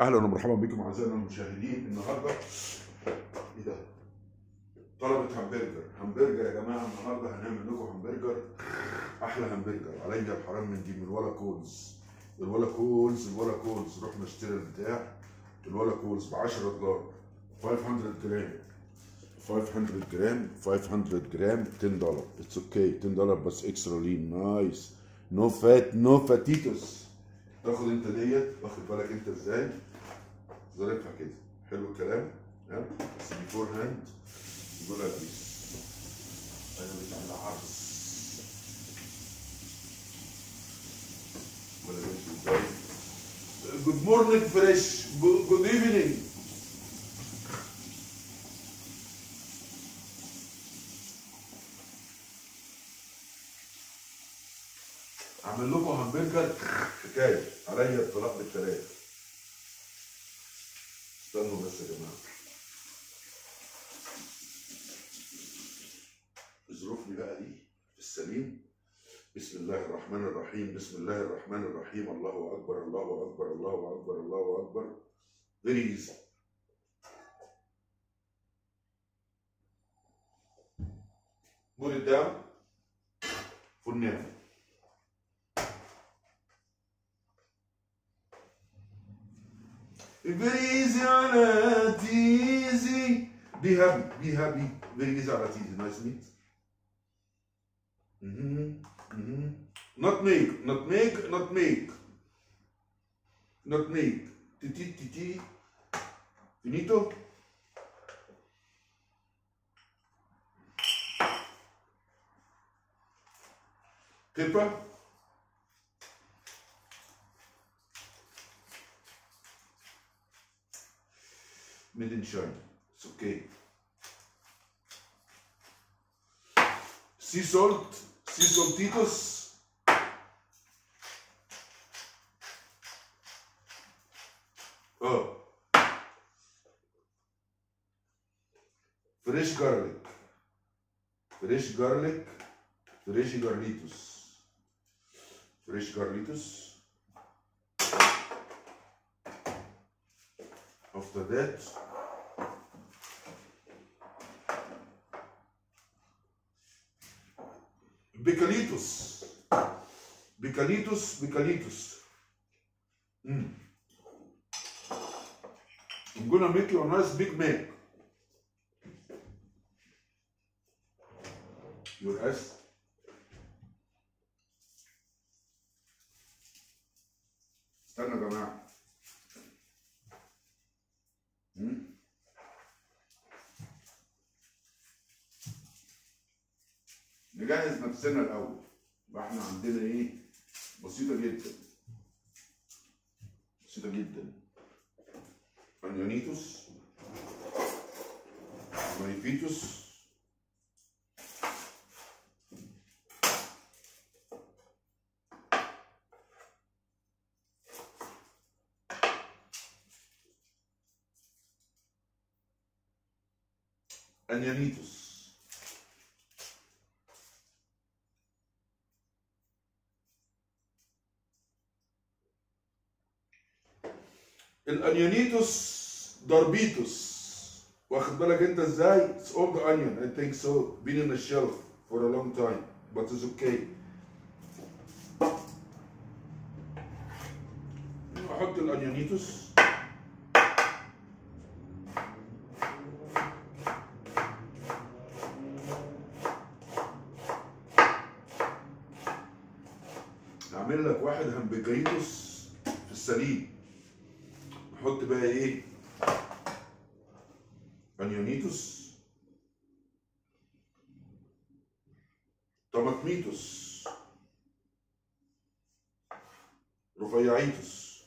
اهلا ومرحبا بكم اعزائنا المشاهدين النهارده ايه ده؟ طلبة همبرجر همبرجر يا جماعه النهارده هنعمل لكم همبرجر احلى همبرجر عليا الحرام من دي من الولا كولز الولا كولز الولا كولز رحنا اشتري البتاع الولا كولز ب 10 دولار 500 جرام 500 جرام 500 جرام 10 دولار اتس اوكي 10 دولار بس اكسترا لين نايس نو فات نو فاتيتوس تاخد انت ديت واخد بالك انت ازاي ظريفها كده حلو الكلام ها بس بيفور هاند يقول لك بيس انا بتاع العرس ولا بنت ازاي جود مورنينج فريش جود ايفنينج اعمل لكم همبرجر حكايه عليا الطلاق بالثلاث استنوا بس يا جماعه ظروف لي بقى دي في السليم بسم الله الرحمن الرحيم بسم الله الرحمن الرحيم الله اكبر الله اكبر الله اكبر الله اكبر very easy put it down for now very easy على تيزي be happy be happy very easy على تيزي nice meat Mhm, mhm. nutmeg nutmeg nutmeg nutmeg titi titi finito pepper made in China. It's okay. Sea salt, sea saltitos. Oh. Fresh garlic. Fresh garlic. Fresh garlitos. Fresh garlitos. After that, Bicalitos. Bicalitos, Bicalitos. Mm. I'm gonna make you a nice Big Mac. Your ass. استنى يا جماعة. مم. نجهز نفسنا الاول يبقى احنا عندنا ايه بسيطه جدا بسيطه جدا انيونيتوس مانيفيتوس انيونيتوس الانيونيتوس داربيتوس واخد بالك انت ازاي؟ It's old onion I think so been in the shelf for a long time but it's okay احط الانيونيتوس اعمل لك واحد همبرجريتوس في السليم نحط بقى ايه انيونيتوس طماطميتوس رفيعيتوس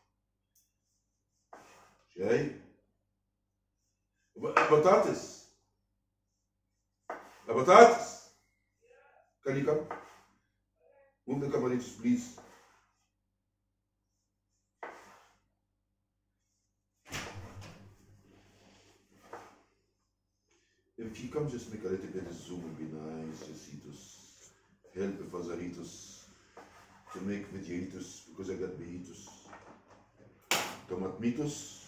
شايف بطاطس بطاطس Can you come? Move the camaritos, please. If you come just make a little bit of zoom would be nice, Jasitos. Help Fazaritos to make videitos because I got beitos. طماطميتوس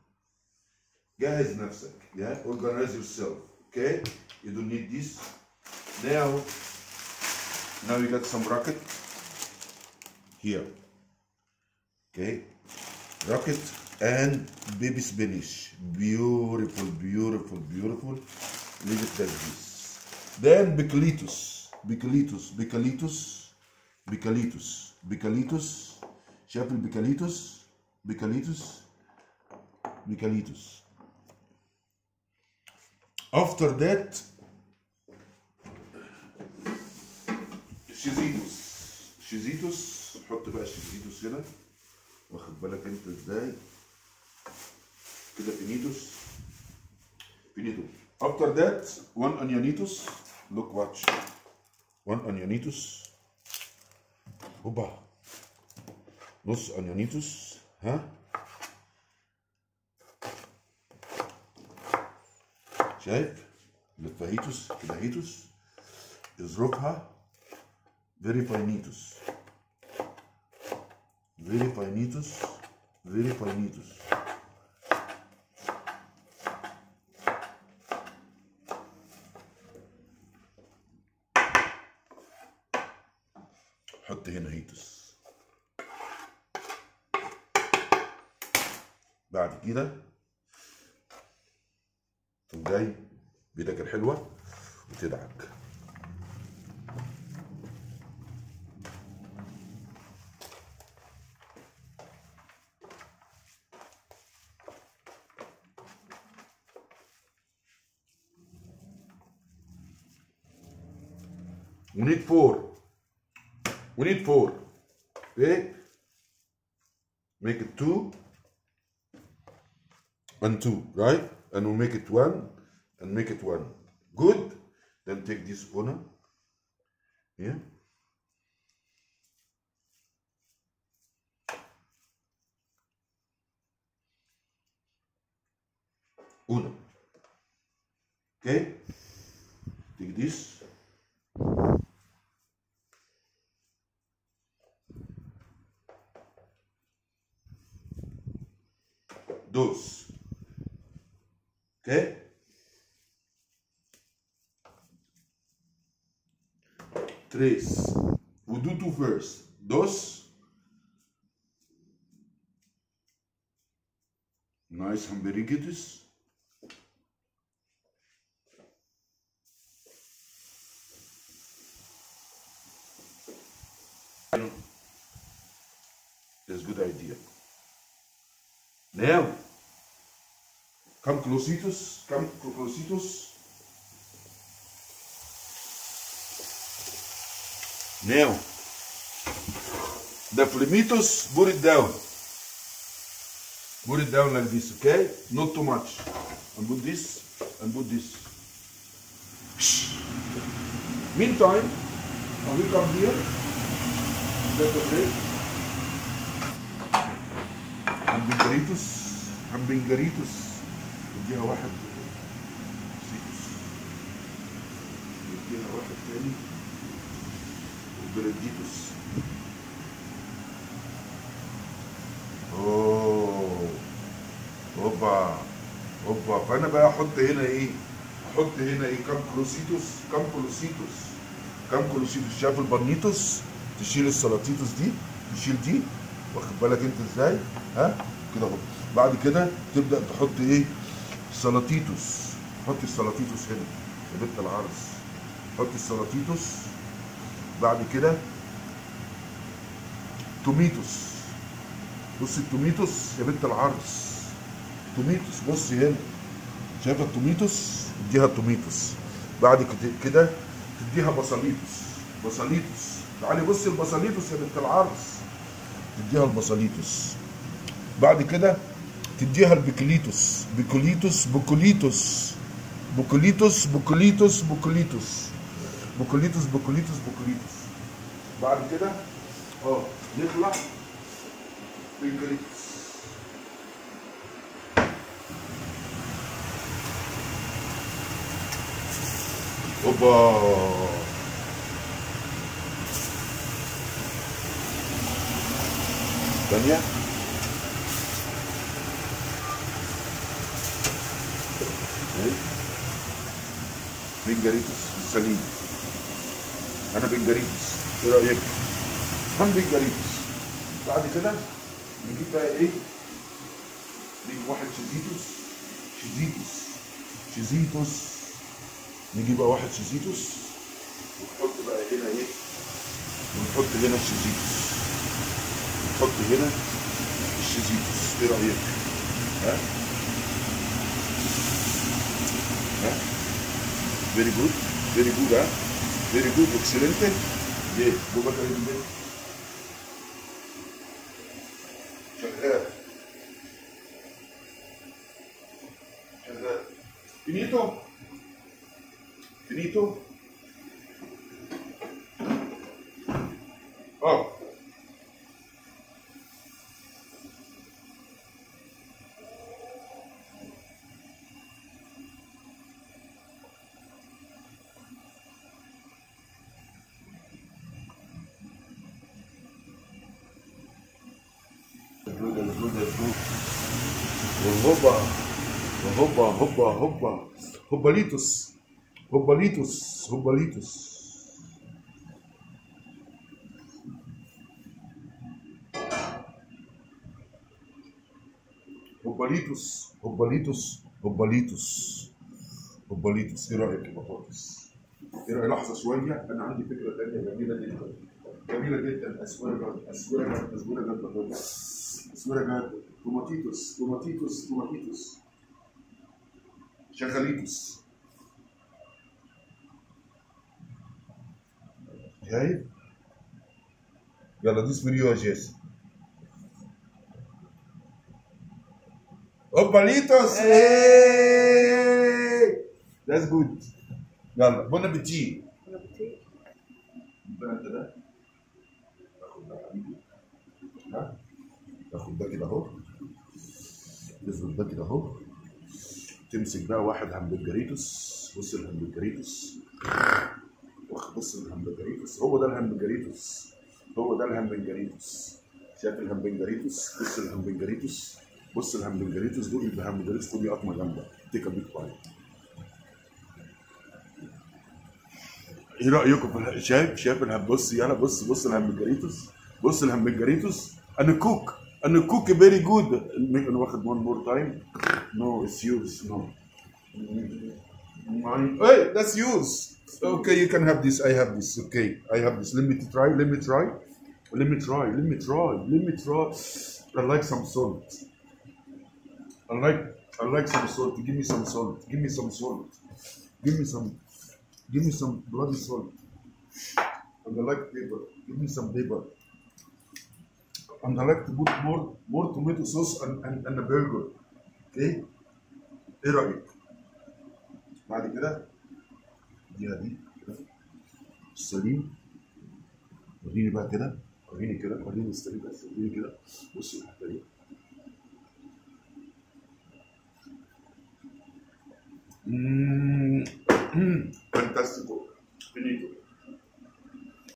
جهز نفسك yeah organize yourself okay you don't need this now now you got some rocket here okay rocket and baby spinach beautiful beautiful beautiful leave it like this then bicolitus bicolitus bicolitus bicolitus bicolitus شايف البيكاليتوس بيكاليتوس بيكاليتوس after that شيزيتوس شيزيتوس حط بقى الشيزيتوس هنا واخد بالك انت ازاي كده فينيتوس فينيتو after that one onionitos look watch one onionitos هوبا نص onionitos ها شايف الفاهيتوس كده هيتوس اظرفها فيري فاينيتوس فيري فاينيتوس فيري فاينيتوس حط هنا هيتوس بعد كده تقوم جاي بايدك الحلوه وتدعك We need four. We need four. Okay? Make it two and two, right? And we make it one and make it one. Good. Then take this spoon. Yeah. Uno. Okay. Take this. Dos. Okay. Três. We'll do two first. Dos. Nice hamburguitos. That's a good idea. Now, come clositos, come clositos. Now, the flamitos, put it down. Put it down like this, okay? Not too much. And put this, and put this. Meantime, when we come here, that's okay. Hambingaritos, hambingaritos. اديها واحد سيتوس اديها واحد تاني وبريديتوس اوه اوبا اوبا فانا بقى احط هنا ايه احط هنا ايه كام كلوسيتوس كام كلوسيتوس كام كلوسيتوس شايف البرنيتوس تشيل السلاطيتوس دي تشيل دي واخد بالك انت ازاي ها كده اهو بعد كده تبدا تحط ايه سلاطيتوس حط السلاطيتوس هنا يا بنت العرس حط السلاطيتوس بعد كده توميتوس بص التوميتوس يا بنت العرس توميتوس بص هنا شايفه التوميتوس اديها التوميتوس بعد كده- كده تديها بصليتوس بصليتوس تعالي بصي البصليتوس يا بنت العرس تديها البصليتوس بعد كده تديها البكليتوس بكوليتوس بكوليتوس بكوليتوس بكوليتوس بكوليتوس بكوليتوس بكوليتوس بكوليتوس بعد كده اه نطلع بكوليتوس اوبا ثانية بنجريتوس السليم انا بنجريتوس ايه رايك؟ هم بنجريتوس بعد كده نجيب بقى ايه؟ نجيب واحد شيزيتوس شيزيتوس شيزيتوس نجيب بقى واحد شيزيتوس ونحط بقى هنا ايه؟ ونحط هنا الشيزيتوس نحط هنا الشيزيتوس ايه رايك؟ ها؟ ها؟ فيري جود فيري جود ها؟ فيري جود اكسلنت ليه؟ ابو بكر ابن شغال شغال فينيتو فينيتو اه الجود الجود الجود وهوبا وهوبا هوبا هوبا هوباليتوس هوباليتوس هوباليتوس هوباليتوس هوباليتوس هوباليتوس هوباليتوس ايه رايك يا بطاطس؟ ايه رايك لحظه شويه انا عندي فكره ثانيه جميله جدا جميله جدا اسوره اسوره اسوره جد بطاطس اسوره جد توماتيتوس توماتيتوس توماتيتوس شغاليتوس شايف؟ يلا دوس فيديو يا جيس اوباليتوس ذاتس جود يلا بون ابيتي بقى انت ده تاخد ده حبيبي ها تاخد ده كده اهو تظبط ده كده اهو تمسك بقى واحد همبرجريتوس بص الهمبرجريتوس واخد بص الهمبرجريتوس هو ده الهمبرجريتوس هو ده الهمبرجريتوس شايف الهمبرجريتوس بص الهمبرجريتوس بص الهمبرجريتوس دول يبقى همبرجريتوس دول قطمه جامده تيك ا بيك بايت ايه رايكم في الح- شايف شايف الهم بص يلا بص بص الهمبرجريتوس بص الهمبرجريتوس انا كوك انا كوك فيري جود انا واخد one more time no it's yours no mine hey that's yours okay you can have this I have this okay I have this let me try let me try let me try let me try let me try I like some salt I like I like some salt give me some salt give me some salt give me some Give me some bloody salt. And I like pepper. Give me some pepper. And I like to put more more tomato sauce and, and, and a burger. Okay? ايه رأيك؟ بعد كده دي دي كده السليم وريني بقى كده وريني كده وريني السليم بس وريني كده بص الحته دي